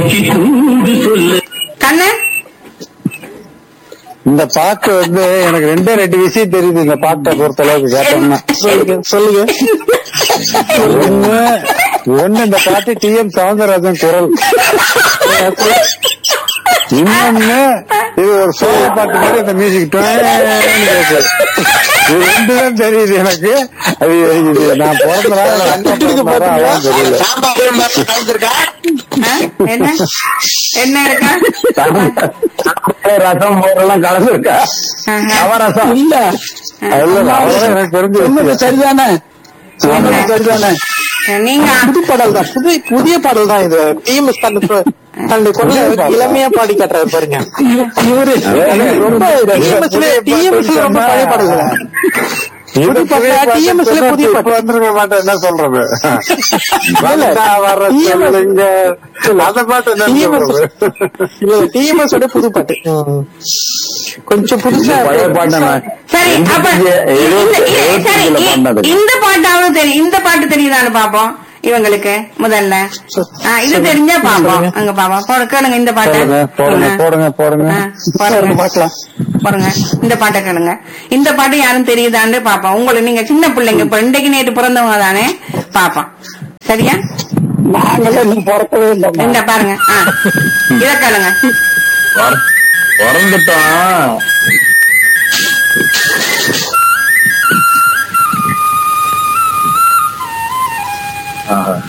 மகிழ்ச்சி தூது சொல்ல கண்ணு இந்த பாட்டு வந்து எனக்கு ரெண்டே ரெண்டு விஷயம் தெரியுது இந்த பாட்டை பொறுத்த அளவுக்கு கேட்டோம்னா சொல்லுங்க சொல்லுங்க ஒண்ணு ஒண்ணு இந்த பாட்டு டி எம் சவுந்தரராஜன் குரல் இன்னொன்னு இது ஒரு சோழ பாட்டு மாதிரி இந்த மியூசிக் கேட்குது இது ரெண்டு தான் தெரியுது எனக்கு அது இது நான் பிறந்த நாள் அண்ணா பிறந்த நாளா அதான் தெரியல ஆ? என்ன என்ன இருக்கா ரசம் மோரெல்லாம் கலந்துருக்கா ஆஹா. நவரசம் இல்ல அவ்வளவுதான் அவ்வளவுதான் எனக்கு தெரிஞ்சு சொன்னது விஷயம். சரிதானே சொன்னது சரிதானே நீங்க புது பாடல் தான் புது புதிய பாடல் தான் இது டிஎம்எஸ் தன்னுடைய தன்னுடைய குரலை இளமையா பாடி காட்டுறாரு பாருங்க இவரு ரொம்ப டிஎம்எஸ்ல டிஎம்எஸ்ல ரொம்ப பழைய பாடல்கள் இது புது புதிய பாட்டா, பாட்டு TMS ல சொன்னா புதிய இப்ப பாட்டு. வந்திருக்க மாட்டேன் என்ன சொல்றது வந்தா வர சொல்லுங்க அந்த பாட்டு என்ன சொல்றது இல்ல டிஎம்எஸ் ஓட புது பாட்டு கொஞ்சம் புதுசா பழைய பாட்டு சரி அப்ப இந்த- இந்த- சரி, இ- இந்த பாட்டாவது தெரியும் இந்த பாட்டு தெரியுதான்னு பாப்போம் இவங்களுக்கு முதல்ல ஆ, இது தெரிஞ்சா பாப்போம் அங்க பாப்போம் போட கேளுங்க இந்த பாட்டை போடுங்க போடுங்க போடுங்க போடுங்க ஆ, பாருங்க பார்க்கலாம் பாருங்க இந்த பாட்டை கேளுங்க இந்த பாட்டு யாரும் தெரியுதான்னு பாப்போம் உங்களுக்கு நீங்க சின்ன பிள்ளைங்க இப்ப இன்றைக்கு நேற்று பிறந்தவங்க தானே பாப்போம் சரியா நாங்களே இன்னும் பிறக்கவே இல்லை இந்த பாருங்க ஆ, இத கேளுங்க பிறந்துட்டோம் ஆஹா.